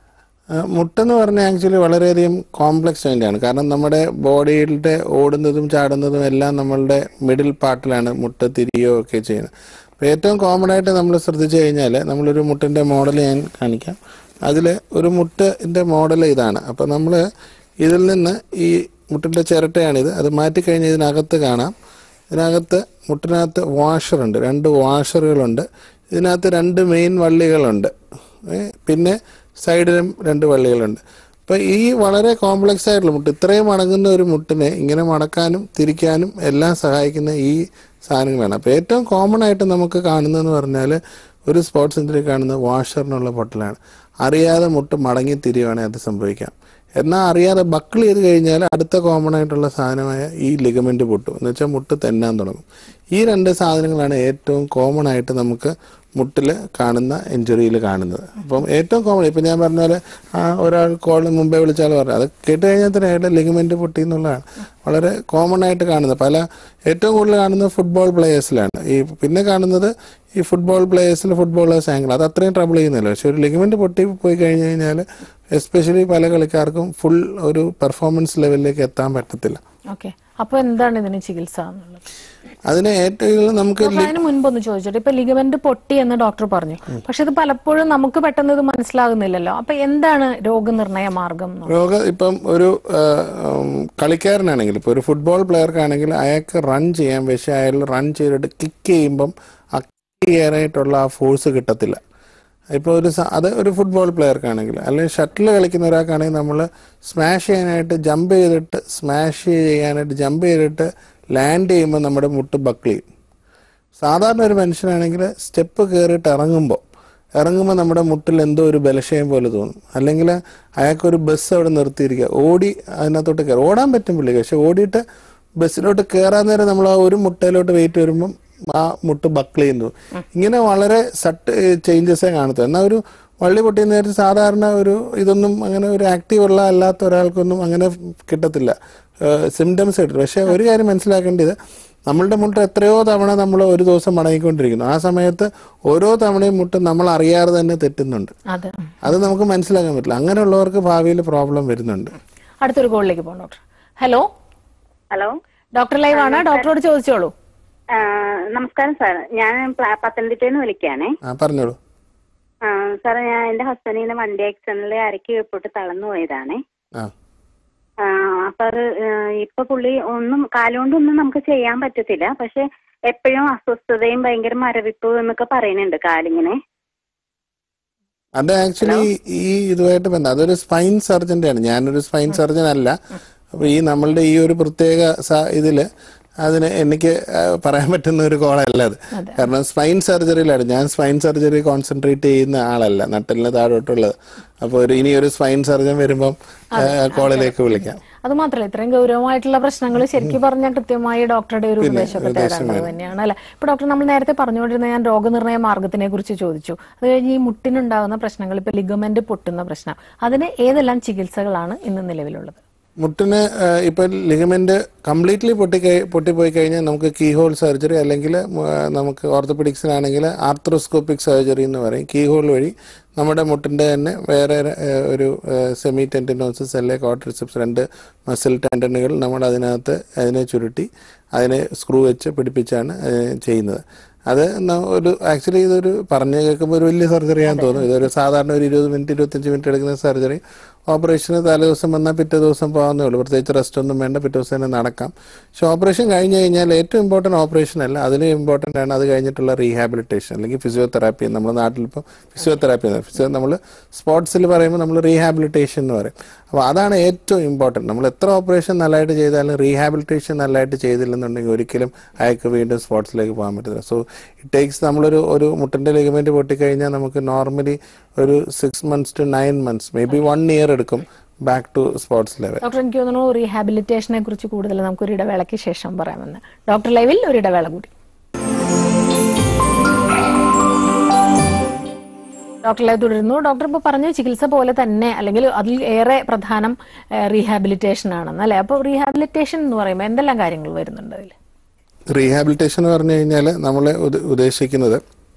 ആ, മുട്ടെന്ന് പറഞ്ഞാൽ ആക്ച്വലി വളരെയധികം കോംപ്ലക്സ് ജോയിൻ്റാണ് കാരണം നമ്മുടെ ബോഡിയുടെ ഓടുന്നതും ചാടുന്നതും എല്ലാം നമ്മളുടെ മിഡിൽ പാർട്ടിലാണ് മുട്ട തിരിയോ ഒക്കെ ചെയ്യുന്നത് അപ്പോൾ ഏറ്റവും കോമൺ ആയിട്ട് നമ്മൾ ശ്രദ്ധിച്ചു കഴിഞ്ഞാൽ നമ്മളൊരു മുട്ടിൻ്റെ മോഡൽ ഞാൻ കാണിക്കാം അതിൽ ഒരു മുട്ടിൻ്റെ മോഡൽ ഇതാണ് അപ്പോൾ നമ്മൾ ഇതിൽ നിന്ന് ഈ മുട്ടിൻ്റെ ചിരട്ടയാണിത് അത് മാറ്റിക്കഴിഞ്ഞ് ഇതിനകത്ത് കാണാം ഇതിനകത്ത് മുട്ടിനകത്ത് വാഷറുണ്ട് രണ്ട് വാഷറുകളുണ്ട് ഇതിനകത്ത് രണ്ട് മെയിൻ വള്ളികളുണ്ട് ഏ, പിന്നെ സൈഡിലും രണ്ട് വള്ളികളുണ്ട് അപ്പോൾ ഈ വളരെ കോംപ്ലക്സ് ആയിട്ടുള്ള മുട്ട് ഇത്രയും മടങ്ങുന്ന ഒരു മുട്ടിനെ ഇങ്ങനെ മടക്കാനും തിരിക്കാനും എല്ലാം സഹായിക്കുന്ന ഈ സാധനങ്ങളാണ് അപ്പോൾ ഏറ്റവും കോമൺ ആയിട്ട് നമുക്ക് കാണുന്നതെന്ന് പറഞ്ഞാൽ ഒരു സ്പോർട്സ് സെൻറ്ററിൽ കാണുന്ന വാഷറിനുള്ള പൊട്ടലാണ് അറിയാതെ മുട്ട് മടങ്ങി തിരിയുവാണെങ്കിൽ അത് സംഭവിക്കാം എന്നാൽ അറിയാതെ ബക്കിൾ ചെയ്ത് കഴിഞ്ഞാൽ അടുത്ത കോമൺ ആയിട്ടുള്ള സാധനമായ ഈ ലിഗമെന്റ് പൊട്ടും എന്ന് വെച്ചാൽ മുട്ട് തെന്നാൻ തുടങ്ങും ഈ രണ്ട് സാധനങ്ങളാണ് ഏറ്റവും കോമൺ ആയിട്ട് നമുക്ക് മുട്ടിൽ കാണുന്ന ഇഞ്ചുറിയിൽ കാണുന്നത് അപ്പം ഏറ്റവും കോമൺ ഇപ്പം ഞാൻ പറഞ്ഞ പോലെ ആ ഒരാൾ കോൾ മുമ്പേ വിളിച്ചാൽ പറഞ്ഞു അത് കേട്ട് കഴിഞ്ഞാൽ തന്നെ അയാളുടെ ലിഗമെന്റ് പൊട്ടി എന്നുള്ളതാണ് വളരെ കോമൺ ആയിട്ട് കാണുന്നത് പല ഏറ്റവും കൂടുതൽ കാണുന്നത് ഫുട്ബോൾ പ്ലേയേഴ്സിലാണ് ഈ പിന്നെ കാണുന്നത് ഈ ഫുട്ബോൾ പ്ലേയേഴ്സിൽ ഫുട്ബോളേഴ്സ് ആംഗിൾ അത് അത്രയും ട്രബിൾ ചെയ്യുന്നില്ല പക്ഷെ ഒരു ലിഗമെന്റ് പൊട്ടി പോയി കഴിഞ്ഞ് കഴിഞ്ഞാൽ എസ്പെഷ്യലി പല കളിക്കാർക്കും ഫുൾ ഒരു പെർഫോമൻസ് ലെവലിലേക്ക് എത്താൻ പറ്റത്തില്ല ഓക്കെ അപ്പൊ എന്താണ് ഇതിന് ചികിത്സ എന്നുള്ളത് അതിന് ഏറ്റവും കൂടുതൽ നമുക്ക് ഡോക്ടർ അതിന് മുൻപ് ഒന്ന് ചോദിച്ചോട്ടെ ഇപ്പൊ ലിഗമെന്റ് പൊട്ടി എന്ന് ഡോക്ടർ പറഞ്ഞു പക്ഷെ ഇത് പലപ്പോഴും നമുക്ക് പെട്ടെന്ന് ഇത് മനസ്സിലാകുന്നില്ലല്ലോ അപ്പൊ എന്താണ് രോഗനിർണയ മാർഗം എന്നുള്ളത്? രോഗ ഇപ്പം ഒരു ആ, ഉം, കളിക്കാരനാണെങ്കിൽ ഇപ്പോൾ ഒരു ഫുട്ബോൾ പ്ലെയർക്കാണെങ്കിൽ അയാൾക്ക് റൺ ചെയ്യാൻ പക്ഷേ അയാൾ റൺ ചെയ്തിട്ട് കിക്ക് ചെയ്യുമ്പം ആ കിക്ക് ചെയ്യാനായിട്ടുള്ള ആ ഫോഴ്സ് കിട്ടത്തില്ല ഇപ്പോൾ ഒരു സ- അത് ഒരു ഫുട്ബോൾ പ്ലെയർക്കാണെങ്കിൽ അല്ലെങ്കിൽ ഷട്ടിൽ കളിക്കുന്ന ഒരാൾക്കാണെങ്കിൽ നമ്മൾ സ്മാഷ് ചെയ്യാനായിട്ട് ജമ്പ് ചെയ്തിട്ട് സ്മാഷ് ചെയ്യാനായിട്ട് ജമ്പ് ചെയ്തിട്ട് ലാൻഡ് ചെയ്യുമ്പോൾ നമ്മുടെ മുട്ട് ബക്കിൾ ചെയ്യും സാധാരണ ഒരു മനുഷ്യനാണെങ്കിൽ സ്റ്റെപ്പ് കയറിയിട്ട് ഇറങ്ങുമ്പോൾ ഇറങ്ങുമ്പോൾ നമ്മുടെ മുട്ടിൽ എന്തോ ഒരു ബലക്ഷയം പോലെ തോന്നും അല്ലെങ്കിൽ അയാൾക്കൊരു ബസ് അവിടെ നിർത്തിയിരിക്കുക ഓടി അതിനകത്തോട്ട് കയറി ഓടാൻ പറ്റും പുള്ളിക്ക് പക്ഷെ ഓടിയിട്ട് ബസ്സിലോട്ട് കയറാൻ നേരം നമ്മൾ ആ ഒരു മുട്ടയിലോട്ട് വെയിറ്റ് വരുമ്പം ആ മുട്ട് ബക്കിൾ ചെയ്യുന്നു ഇങ്ങനെ വളരെ സട്ട് ചേഞ്ചസേ കാണത്തു എന്നാൽ ഒരു വള്ളി പൊട്ടിയ നേരത്ത് സാധാരണ ഒരു ഇതൊന്നും അങ്ങനെ ഒരു ആക്റ്റീവ് ഉള്ള അല്ലാത്ത ഒരാൾക്കൊന്നും അങ്ങനെ കിട്ടത്തില്ല സിംറ്റംസ് കിട്ടില്ല പക്ഷെ ഒരു കാര്യം മനസ്സിലാക്കേണ്ടത് നമ്മളുടെ മുട്ട് എത്രയോ തവണ നമ്മൾ ഒരു ദിവസം മടങ്ങിക്കൊണ്ടിരിക്കുന്നു ആ സമയത്ത് ഓരോ തവണയും മുട്ട് നമ്മൾ അറിയാതെ തന്നെ തെറ്റുന്നുണ്ട് അതെ അത് നമുക്ക് മനസ്സിലാക്കാൻ പറ്റില്ല അങ്ങനെയുള്ളവർക്ക് ഭാവിയിൽ പ്രോബ്ലം വരുന്നുണ്ട് അടുത്തൊരു കോളിലേക്ക് പോകാം doctor hello hello doctor live ആണ് ഡോക്ടറോട് ചോദിച്ചോളൂ ആ, നമസ്കാരം സാർ ഞാൻ പ്ല- പത്തനംതിട്ടയിൽ നിന്ന് വിളിക്കുകയാണേ ആ പറഞ്ഞോളൂ ആ, സാർ ഞാൻ എന്റെ ഹസ്ബൻഡിന് വണ്ടി ആക്സിഡന്റിൽ അരക്ക് കീഴ്പോട്ട് തളർന്നു പോയതാണേ ആ ആ, അപ്പൊ അത് ആ, ഇപ്പൊ പുള്ളി ഒന്നും കാലുകൊണ്ടൊന്നും നമുക്ക് ചെയ്യാൻ പറ്റത്തില്ല പക്ഷെ എപ്പോഴും അസ്വസ്ഥതയും ഭയങ്കര മരവിപ്പ് എന്നൊക്കെ പറയുന്നുണ്ട് കാലിങ്ങനെ അത് ആക്ച്വലി ഈ ഇതുമായിട്ട് ബന്ധം അതൊരു സ്പൈൻ സർജന്റെ ആണ് ഞാനൊരു സ്പൈൻ സർജൻ അല്ല അപ്പൊ ഈ നമ്മളുടെ ഈ ഒരു പ്രത്യേക സ- ഇതില് അതിന് എനിക്ക് ആ, പറയാൻ പറ്റുന്ന ഒരു കോളല്ല അത് കാരണം സ്പൈൻ സർജറിയിലാണ് ഞാൻ സ്പൈൻ സർജറി കോൺസെൻട്രേറ്റ് ചെയ്യുന്ന ആളല്ല നട്ടലിന് താഴോട്ടുള്ളത് അപ്പോൾ ഒരു ഇനി ഒരു സ്പൈൻ സർജൻ വരുമ്പം ആ, കോളിലേക്ക് വിളിക്കാം അത് മാത്രമല്ല ഇത്രയും ഗൗരവമായിട്ടുള്ള പ്രശ്നങ്ങൾ ശരിക്കും പറഞ്ഞാൽ കൃത്യമായി ഡോക്ടറുടെ ഒരു ഉപദേശമൊക്കെ തേടേണ്ടത് തന്നെയാണ് അല്ലെ ഇപ്പൊ ഡോക്ടർ നമ്മൾ നേരത്തെ പറഞ്ഞുകൊണ്ടിരുന്ന ഞാൻ രോഗനിർണയ മാർഗത്തിനെ കുറിച്ച് ചോദിച്ചു അത് കഴിഞ്ഞ് ഈ മുട്ടിനുണ്ടാകുന്ന പ്രശ്നങ്ങൾ ഇപ്പൊ ലിഗമെന്റ് പൊട്ടുന്ന പ്രശ്നം അതിന് ഏതെല്ലാം ചികിത്സകളാണ് ഇന്ന് നിലവിലുള്ളത് മുട്ടിന് ആ, ഇപ്പൊ ലിഗമെന്റ് കംപ്ലീറ്റ്ലി പൊട്ടി പൊട്ടിപ്പോയി കഴിഞ്ഞാൽ നമുക്ക് കീ ഹോൾ സർജറി അല്ലെങ്കിൽ നമുക്ക് ഓർത്തോപെഡിക്സിനാണെങ്കിൽ ആർത്രോസ്കോപ്പിക് സർജറി എന്ന് പറയും കീ ഹോൾ വഴി നമ്മുടെ മുട്ടിന്റെ തന്നെ വേറെ ആ, ഒരു സെമി ടെൻഡിനോസിസ് അല്ലെ കോട്രിസെപ്സ് രണ്ട് മസിൽ ടെൻഡനുകൾ നമ്മൾ അതിനകത്ത് അതിനെ ചുരുട്ടി അതിനെ സ്ക്രൂ വെച്ച് പിടിപ്പിച്ചാണ് ആ, ചെയ്യുന്നത് അത് ന- ഒരു ആക്ച്വലി ഇതൊരു പറഞ്ഞു കേൾക്കുമ്പോൾ ഒരു വലിയ സർജറി ആണെന്ന് തോന്നുന്നു ഇതൊരു സാധാരണ ഒരു ഇരുപത് മിനിറ്റ് ഇരുപത്തഞ്ച് മിനിറ്റ് എടുക്കുന്ന സർജറി ഓപ്പറേഷന് തലേ ദിവസം വന്നാൽ പിറ്റേ ദിവസം പോകാവുന്നേ ഉള്ളൂ പ്രത്യേകിച്ച് റെസ്റ്റ് ഒന്നും വേണ്ട പിറ്റേ ദിവസം തന്നെ നടക്കാം പക്ഷെ ഓപ്പറേഷൻ കഴിഞ്ഞ് കഴിഞ്ഞാൽ ഏറ്റവും ഇമ്പോർട്ടൻറ്റ് ഓപ്പറേഷൻ അല്ല അതിലും ഇമ്പോർട്ടൻ്റ് ആണ് അത് കഴിഞ്ഞിട്ടുള്ള റീഹാബിലിറ്റേഷൻ അല്ലെങ്കിൽ ഫിസിയോതെറാപ്പി നമ്മുടെ നാട്ടിൽ ഇപ്പോൾ ഫിസിയോതെറാപ്പി ഫിസിയോ നമ്മൾ സ്പോർട്സിൽ പറയുമ്പോൾ നമ്മൾ റീഹാബിലിറ്റേഷൻ എന്ന് പറയും അപ്പോൾ അതാണ് ഏറ്റവും ഇമ്പോർട്ടൻറ്റ് നമ്മൾ എത്ര ഓപ്പറേഷൻ നല്ലതായിട്ട് ചെയ്താലും റീഹാബിലിറ്റേഷൻ നല്ലതായിട്ട് ചെയ്തില്ലെന്നുണ്ടെങ്കിൽ ഒരിക്കലും അയാൾക്ക് വീണ്ടും സ്പോർട്സിലേക്ക് പോകാൻ പറ്റത്തില്ല സോ ഇറ്റ് ടേക്സ് നമ്മളൊരു ഒരു മുട്ടിൻ്റെ ലിഗമെൻറ്റ് പൊട്ടിക്കഴിഞ്ഞാൽ നമുക്ക് നോർമലി ഒരു six months to nine months maybe one year എടുക്കും back to sports level doctor എനിക്ക് തോന്നുന്നു റീഹാബിലിറ്റേഷനെ കുറിച്ച് കൂടുതൽ നമുക്ക് ഒരു ഇടവേളയ്ക്ക് ശേഷം പറയാമെന്ന് ഡോക്ടർ ലൈവിൽ ഒരു ഇടവേള കൂടി ഡോക്ടർ ലൈവ് തുടരുന്നു ഡോക്ടർ ഇപ്പോൾ പറഞ്ഞ ചികിത്സ പോലെ തന്നെ അല്ലെങ്കിൽ അതിൽ ഏറെ പ്രധാനം റീഹാബിലിറ്റേഷൻ ആണെന്ന് അല്ലെ അപ്പോൾ റീഹാബിലിറ്റേഷൻ എന്ന് പറയുമ്പോൾ എന്തെല്ലാം കാര്യങ്ങൾ വരുന്നുണ്ട് അതിൽ റീഹാബിലിറ്റേഷൻ എന്ന് പറഞ്ഞു കഴിഞ്ഞാൽ നമ്മൾ ഉദ്ദേശിക്കുന്നത്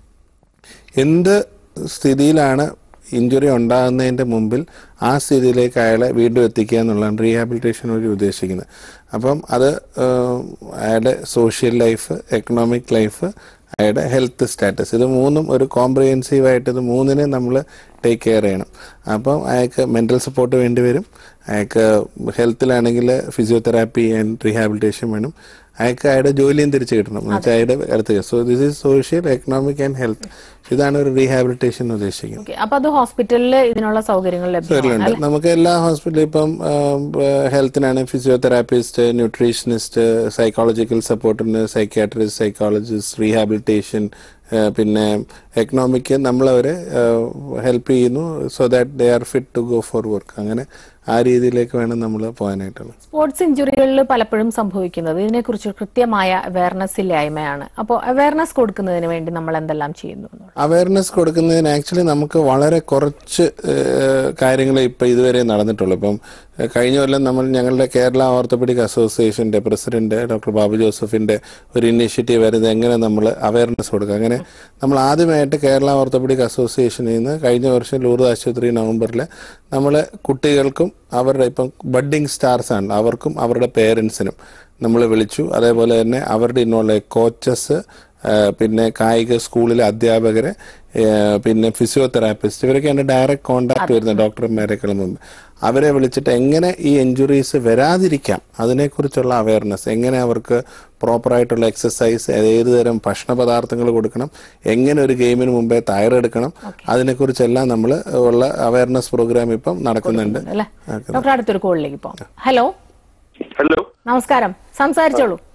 എന്ത് സ്ഥിതിയിലാണ് ഇഞ്ചുറി ഉണ്ടാകുന്നതിൻ്റെ മുമ്പിൽ ആ സ്ഥിതിയിലേക്ക് അയാളെ വീണ്ടും എത്തിക്കുക എന്നുള്ളതാണ് റീഹാബിലിറ്റേഷൻ വഴി ഉദ്ദേശിക്കുന്നത് അപ്പം അത് ഏഹ്, അയാളുടെ സോഷ്യൽ ലൈഫ് എക്കണോമിക് ലൈഫ് അയാളുടെ ഹെൽത്ത് സ്റ്റാറ്റസ് ഇത് മൂന്നും ഒരു കോംപ്രിഹെൻസീവ് ആയിട്ട് ഇത് മൂന്നിനെ നമ്മൾ ടേക്ക് കെയർ ചെയ്യണം അപ്പം അയാൾക്ക് മെൻ്റൽ സപ്പോർട്ട് വേണ്ടി വരും അയാൾക്ക് ഹെൽത്തിലാണെങ്കിൽ ഫിസിയോതെറാപ്പി ആൻഡ് റീഹാബിലിറ്റേഷൻ വേണം അയാൾക്ക് അയാളുടെ ജോലിയും തിരിച്ചു കിട്ടണം എന്ന് വെച്ചാൽ അയാളുടെ അടുത്ത് so this is social economic and health ഇതാണ് ഒരു റീഹാബിലിറ്റേഷൻ ഉദ്ദേശിക്കുന്നത് ഓക്കെ അപ്പൊ അത് ഹോസ്പിറ്റലിൽ ഇതിനുള്ള സൗകര്യങ്ങൾ ലഭ്യമാണ് ഉണ്ട് നമുക്ക് എല്ലാ ഹോസ്പിറ്റലിലും ഇപ്പം ഹെൽത്തിനാണ് ഫിസിയോതെറാപ്പിസ്റ്റ് ന്യൂട്രീഷനിസ്റ്റ് സൈക്കോളജിക്കൽ സപ്പോർട്ടിന് സൈക്യാട്രിസ്റ്റ് സൈക്കോളജിസ്റ്റ് റീഹാബിലിറ്റേഷൻ പിന്നെ എക്കണോമിക്ക് നമ്മളവരെ ഹെൽപ്പ് ചെയ്യുന്നു so that they are fit to go for work അങ്ങനെ ആ രീതിയിലേക്ക് വേണം നമ്മൾ പോകാനായിട്ടുള്ളത് സ്പോർട്സ് ഇഞ്ചുറികളിൽ പലപ്പോഴും സംഭവിക്കുന്നത് ഇതിനെക്കുറിച്ച് കൃത്യമായ അവയർനെസ് ഇല്ലായ്മയാണ് അപ്പോൾ അവയർനെസ് കൊടുക്കുന്നതിന് വേണ്ടി നമ്മൾ എന്തെല്ലാം ചെയ്യുന്നു എന്നുള്ളത്. അവയർനെസ് കൊടുക്കുന്നതിന് ആക്ച്വലി നമുക്ക് വളരെ കുറച്ച് കാര്യങ്ങൾ ഇപ്പം ഇതുവരെ നടന്നിട്ടുള്ളൂ ഇപ്പം ഏഹ്, കഴിഞ്ഞ കൊല്ലം നമ്മൾ ഞങ്ങളുടെ കേരള ഓർത്തോപെഡിക് അസോസിയേഷൻ്റെ പ്രസിഡന്റ് ഡോക്ടർ ബാബു ജോസഫിന്റെ ഒരു ഇനിഷ്യേറ്റീവ് വരുന്നത് എങ്ങനെ നമ്മൾ അവയർനെസ് കൊടുക്കുക അങ്ങനെ നമ്മൾ ആദ്യമായിട്ട് കേരള ഓർത്തോപെഡിക് അസോസിയേഷനിൽ നിന്ന് കഴിഞ്ഞ വർഷം ലൂർദ് ആശുപത്രി നവംബറിൽ നമ്മൾ കുട്ടികൾക്കും അവരുടെ ഇപ്പം ബഡ്ഡിങ് സ്റ്റാർസ് ആണ് അവർക്കും അവരുടെ പേരൻസിനും നമ്മൾ വിളിച്ചു അതേപോലെ തന്നെ അവരുടെ ഇന്നുള്ള കോച്ചസ് പിന്നെ കായിക സ്കൂളിലെ അധ്യാപകരെ ഏഹ് പിന്നെ ഫിസിയോതെറാപ്പിസ്റ്റ് ഇവരൊക്കെയാണ് ഡയറക്റ്റ് കോണ്ടാക്ട് വരുന്നത് ഡോക്ടർമാരെക്കാളും മുമ്പ് അവരെ വിളിച്ചിട്ട് എങ്ങനെ ഈ ഇഞ്ചുറീസ് വരാതിരിക്കാം അതിനെക്കുറിച്ചുള്ള അവയർനെസ് എങ്ങനെ അവർക്ക് പ്രോപ്പറായിട്ടുള്ള എക്സസൈസ് ഏത് തരം ഭക്ഷണ പദാർത്ഥങ്ങൾ കൊടുക്കണം എങ്ങനെ ഒരു ഗെയിമിന് മുമ്പേ തയ്യാറെടുക്കണം അതിനെക്കുറിച്ചെല്ലാം നമ്മൾ ഉള്ള അവയർനെസ് പ്രോഗ്രാം ഇപ്പം നടക്കുന്നുണ്ട് അല്ലേ ഡോക്ടർ അടുത്തൊരു കോളിലേക്ക് പോകാം ഹലോ ഹലോ നമസ്കാരം സംസാരിച്ചോളൂ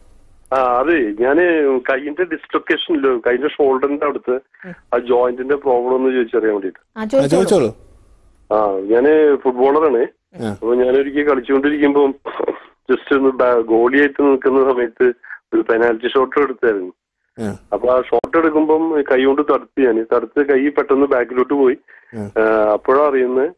ആ അതെ ഞാന് കൈയിന്റെ ഡിസ്ലൊക്കേഷൻ ഇല്ലോ കൈന്റെ ഷോൾഡറിന്റെ അടുത്ത് ആ ജോയിന്റിന്റെ പ്രോബ്ലം ഒന്ന് ചോദിച്ചറിയാൻ വേണ്ടിട്ട് ആ ആ, ചോദിച്ചോളൂ ചോദിച്ചോളൂ ആ ഞാന് ഫുട്ബോളറാണ് ആ. അപ്പൊ ഞാനൊരിക്കൽ കളിച്ചുകൊണ്ടിരിക്കുമ്പോ ജസ്റ്റ് ഒന്ന് ബാ- ഗോളിയായിട്ട് നിൽക്കുന്ന സമയത്ത് ഒരു പെനാൽറ്റി ഷോട്ട് എടുത്തായിരുന്നു ആ, അപ്പൊ ആ ഷോട്ട് എടുക്കുമ്പം കൈ കൊണ്ട് തടുത്ത് ഞാൻ തടുത്ത് കൈ പെട്ടെന്ന് ബാക്കിലോട്ട് പോയി ഉം. അപ്പോഴാ അറിയുന്നത്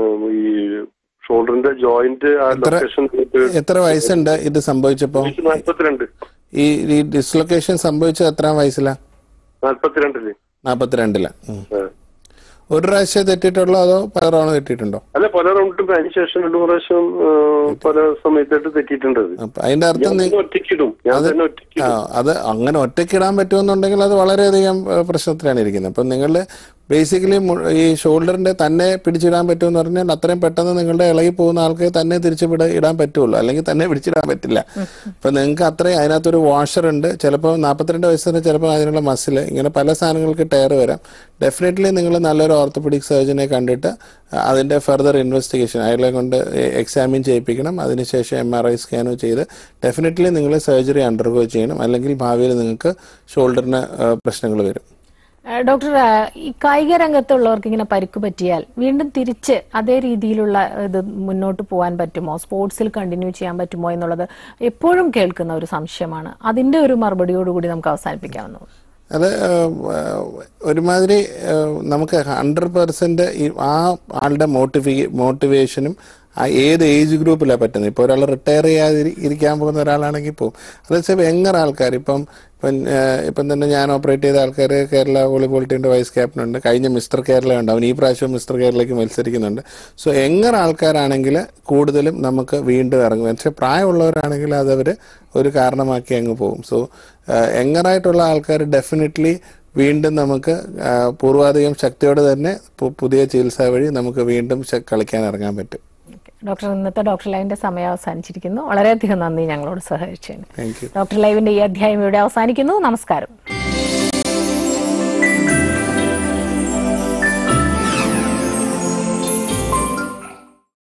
ഈ ഷോൾഡറിന്റെ ജോയിന്റ് ആ എത്ര- ലൊക്കേഷൻ എത്ര വയസ്സുണ്ട് ഇത് സംഭവിച്ചപ്പോ നാല്പത്തിരണ്ട് ഈ ഈ ഡിസ്ലൊക്കേഷൻ സംഭവിച്ചത് എത്രാം വയസ്സിലാ നാല്പത്തിരണ്ടില് നാപ്പത്തിരണ്ടിലാ ഉം. ആ. ഒരു പ്രാവശ്യം തെറ്റിയിട്ടുള്ളോ അതോ പല തവണ തെറ്റിയിട്ടുണ്ടോ അല്ല പല റൗണ്ടും അതിന് ശേഷം രണ്ടു പ്രാവശ്യം ആ, പല സമയത്തായിട്ട് തെറ്റിയിട്ടുണ്ട് അത് അപ്പൊ അതിന്റെ അർത്ഥം ഞാൻ നി- തന്നെ ഒറ്റയ്ക്കിടും ഞാൻ അത് തന്നെ ആ, ഒറ്റയ്ക്കിടും അത് അങ്ങനെ ഒറ്റയ്ക്കിടാൻ പറ്റുമെന്നുണ്ടെങ്കിൽ അത് വളരെയധികം ഏഹ്, പ്രശ്നത്തിലാണ് ഇരിക്കുന്നത് അപ്പം നിങ്ങൾ ബേസിക്കലി ഈ ഷോൾഡറിന്റെ തന്നെ പിടിച്ചിടാൻ പറ്റുമെന്ന് പറഞ്ഞാൽ അത്രയും പെട്ടെന്ന് നിങ്ങളുടെ ഇളകി പോകുന്ന ആൾക്ക് തന്നെ തിരിച്ചു വിട ഇടാൻ പറ്റുള്ളൂ അല്ലെങ്കിൽ തന്നെ പിടിച്ചിടാൻ പറ്റില്ല അപ്പൊ നിങ്ങൾക്ക് അത്രയും അതിനകത്തൊരു വാഷർ ഉണ്ട് ചിലപ്പോൾ നാൽപ്പത്തിരണ്ട് വയസ്സിന് ചിലപ്പോൾ അതിനുള്ള മസിൽ ഇങ്ങനെ പല സാധനങ്ങൾക്ക് ടയർ വരാം ഡെഫിനറ്റ്ലി നിങ്ങൾ നല്ലൊരു ഓർത്തോപെഡിക് സർജനെ കണ്ടിട്ട് അതിന്റെ ഫർദർ ഇൻവെസ്റ്റിഗേഷൻ അയാളെ കൊണ്ട് എക്സാമിൻ ചെയ്യിപ്പിക്കണം അതിനുശേഷം എം ആർ ഐ സ്കാനോ ചെയ്ത് ഡെഫിനറ്റ്ലി നിങ്ങൾ സർജറി അണ്ടർഗോ ചെയ്യണം അല്ലെങ്കിൽ ഭാവിയിൽ നിങ്ങൾക്ക് ഷോൾഡറിന് പ്രശ്നങ്ങൾ വരും ആ, ഡോക്ടർ ആ, ഈ കായിക രംഗത്തുള്ളവർക്ക് ഇങ്ങനെ പരിക്ക് പറ്റിയാൽ വീണ്ടും തിരിച്ച് അതേ രീതിയിലുള്ള ഇത് മുന്നോട്ട് പോകാൻ പറ്റുമോ സ്പോർട്സിൽ കണ്ടിന്യൂ ചെയ്യാൻ പറ്റുമോ എന്നുള്ളത് എപ്പോഴും കേൾക്കുന്ന ഒരു സംശയമാണ് അതിന്റെ ഒരു മറുപടിയോടുകൂടി നമുക്ക് അവസാനിപ്പിക്കാവുന്നു അത് ഏഹ്, ഒരുമാതിരി ഏഹ്, നമുക്ക് ഹൺഡ്രഡ് പെർസെന്റ് ആ ആളുടെ മോട്ടിവി മോട്ടിവേഷനും ആ ഏത് ഏജ് ഗ്രൂപ്പിലാണ് പറ്റുന്നത് ഇപ്പോൾ ഒരാൾ റിട്ടയർ ചെയ്യാതെ ഇരി- ഇരിക്കാൻ പോകുന്ന ഒരാളാണെങ്കിൽ പോകും അതേസമയം യങ്ങർ ആൾക്കാർ ഇപ്പം ഇപ്പം ഏഹ്, ഇപ്പം തന്നെ ഞാൻ ഓപ്പറേറ്റ് ചെയ്ത ആൾക്കാർ കേരള വോളിബോൾ ടീമിന്റെ വൈസ് ക്യാപ്റ്റൻ ഉണ്ട് കഴിഞ്ഞ മിസ്റ്റർ കേരള ഉണ്ട് അവൻ ഈ പ്രാവശ്യം മിസ്റ്റർ കേരളയ്ക്ക് മത്സരിക്കുന്നുണ്ട് സോ യങ്ങർ ആൾക്കാരാണെങ്കിൽ കൂടുതലും നമുക്ക് വീണ്ടും ഇറങ്ങും പക്ഷേ പ്രായമുള്ളവരാണെങ്കിൽ അതവർ ഒരു കാരണമാക്കി അങ്ങ് പോകും സോ യങ്ങറായിട്ടുള്ള ആൾക്കാർ ഡെഫിനറ്റ്ലി വീണ്ടും നമുക്ക് ആ, പൂർവാധികം ശക്തിയോടെ തന്നെ പു- പുതിയ ചികിത്സ വഴി നമുക്ക് വീണ്ടും ശ- കളിക്കാൻ ഇറങ്ങാൻ പറ്റും ഡോക്ടർ ഇന്നത്തെ ഡോക്ടർ ലൈവിന്റെ സമയം അവസാനിച്ചിരിക്കുന്നു വളരെയധികം നന്ദി ഞങ്ങളോട് സഹകരിച്ചതിന് താങ്ക് യു ഡോക്ടർ ലൈവിന്റെ ഈ അധ്യായം ഇവിടെ അവസാനിക്കുന്നു നമസ്കാരം